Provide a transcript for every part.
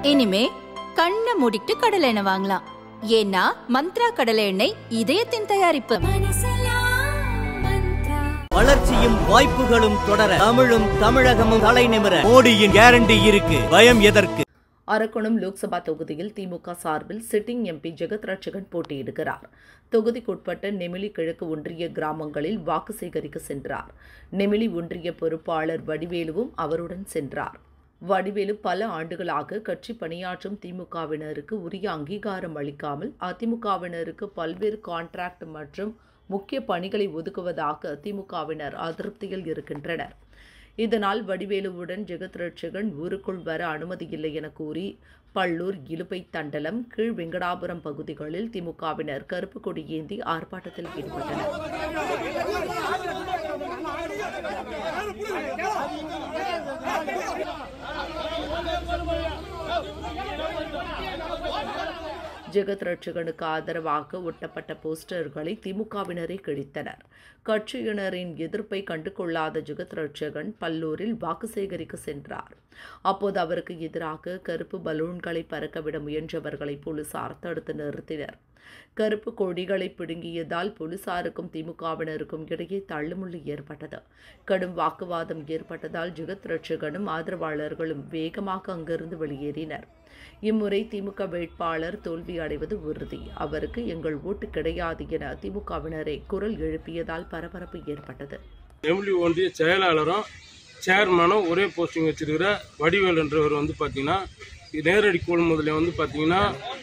இனிமே கண்ணை மூடிட்டு கடலை எண்ணெய் வாங்கலாம் ஏன்னா மந்த்ரா கடலை எண்ணெய் இதயத்தின் தயாரிப்பு வளர்ச்சியும் வாய்ப்புகளும் தொடர தமிழும் தமிழகமும் தலை நிமிர மோடியின் கேரண்டி இருக்கு பயம் எதற்கு அரக்கோணம் லோக்சபா தொகுதியில் திமுக சார்பில் சிட்டிங் எம்பி ஜெகத் ரட்சகன் போட்டியிடுகிறார் தொகுதிக்குட்பட்ட நெமிலி கிழக்கு ஒன்றிய கிராமங்களில் வாக்கு சேகரிக்க சென்றார் நெமிலி ஒன்றிய பொறுப்பாளர் வடிவேலுவும் அவருடன் சென்றார் வடிவேலு பல ஆண்டுகளாக கட்சி பணியாற்றும் திமுகவினருக்கு உரிய அங்கீகாரம் அளிக்காமல் அதிமுகவினருக்கு பல்வேறு கான்ட்ராக்ட் மற்றும் முக்கிய பணிகளை ஒதுக்குவதாக திமுகவினர் அதிருப்தியில் இருக்கின்றனர் இதனால் வடிவேலுவுடன் ஜெகத் ரட்சகன் ஊருக்குள் வர அனுமதியில்லை என கூறி பள்ளூர் இலுப்பை தண்டலம் கீழ் வெங்கடாபுரம் பகுதிகளில் திமுகவினர் கருப்பு கொடி ஏந்தி ஆர்ப்பாட்டத்தில் ஈடுபட்டனர் ஜெகத் ரட்சகனுக்கு ஆதரவாக ஒட்டப்பட்ட போஸ்டர்களை திமுகவினரே கிழித்தனர் கட்சியினரின் எதிர்ப்பை கண்டுகொள்ளாத ஜெகத் ரட்சகன் பல்லூரில் வாக்கு சேகரிக்க சென்றார் அப்போது அவருக்கு எதிராக கருப்பு பலூன்களை பறக்கவிட முயன்றவர்களை போலீசார் தடுத்து நிறுத்தினர் கருப்பு கொடிகளை பிடுங்கியதால் போலீசாருக்கும் திமுகவினருக்கும் இடையே தள்ளுமுள்ளு ஏற்பட்டது கடும் வாக்குவாதம் ஏற்பட்டதால் ஜெகத் ரட்சகனும் ஆதரவாளர்களும் வேகமாக அங்கிருந்து வெளியேறினர் இம்முறை திமுக வேட்பாளர் தோல்வி அடைவது உறுதி அவருக்கு எங்கள் ஓட்டு கிடையாது என திமுகவினரே குரல் எழுப்பியதால் பரபரப்பு ஏற்பட்டது நெமிலி ஒன்றிய செயலாளரும் சேர்மனும் ஒரே போஸ்டிங் வச்சிருக்கிற வடிவேல் என்றவர் வந்து பார்த்தீங்கன்னா நேரடி கொள்முதலில் வந்து பார்த்தீங்கன்னா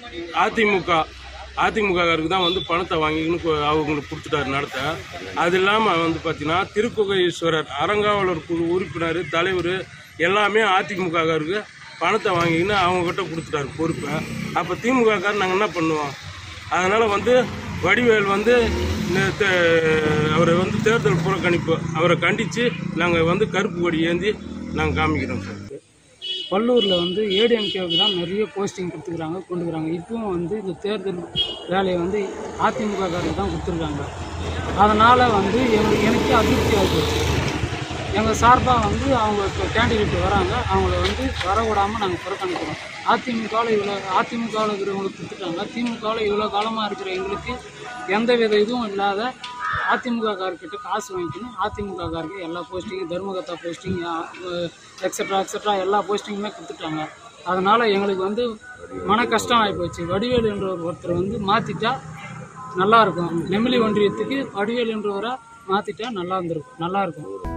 அதிமுக அதிமுககாருக்கு தான் வந்து பணத்தை வாங்கிக்கணும் கொ- அவங்களுக்கு கொடுத்துட்டாரு நடத்த அது இல்லாமல் வந்து பார்த்தீங்கன்னா திருக்குகையீஸ்வரர் அறங்காவலர் குழு உறுப்பினர் தலைவர் எல்லாமே அதிமுககாருக்கு பணத்தை வாங்கிக்கின்னு அவங்கக்கிட்ட கொடுத்துட்டாரு பொறுப்பை அப்போ திமுககார் நாங்கள் என்ன பண்ணுவோம் அதனால் வந்து வடிவேல் வந்து இந்த தே- அவரை வந்து தேர்தல் புறக்கணிப்பு அவரை கண்டித்து நாங்கள் வந்து கருப்பு கொடி ஏந்தி நாங்கள் காமிக்கிறோம் சார் பல்லூரில் வந்து ஏடிஎம்கேவுக்கு தான் நிறைய போஸ்டிங் கொடுத்துக்கிறாங்க கொண்டுக்கிறாங்க இப்பவும் வந்து இந்த தேர்தல் வேலையை வந்து அதிமுக காரங்க தான் கொடுத்துருக்காங்க அதனால் வந்து எங்களுக்கு எனக்கு அதிருப்தி ஆகிப்போச்சு எங்கள் சார்பாக வந்து அவங்க இப்போ கேண்டிடேட் வராங்க அவங்கள வந்து வர விடாமல் நாங்கள் புறக்கணிக்கிறோம் அதிமுகவில் இவ்வளோ அதிமுகவில் இருக்கிறவங்களுக்கு கொடுத்துட்டாங்க திமுகவில் இவ்வளோ காலமாக இருக்கிற எங்களுக்கு எந்த வித இதுவும் இல்லாத அதிமுக கார்கிட்ட காசு வாங்கிக்கணும் அதிமுக காருக்கு எல்லா போஸ்டிங்கும் தர்மகத்தா போஸ்டிங் எக்ஸட்ரா எக்ஸட்ரா எல்லா போஸ்டிங்குமே கொடுத்துட்டாங்க அதனால் எங்களுக்கு வந்து மன கஷ்டம் ஆகிப்போச்சு வடிவேல் என்ற ஒரு ஒருத்தர் வந்து மாற்றிட்டா நல்லாயிருக்கும் நெமிலி ஒன்றியத்துக்கு வடிவேல் என்றவரை மாற்றிட்டா நல்லா இருந்திருக்கும் நல்லாயிருக்கும்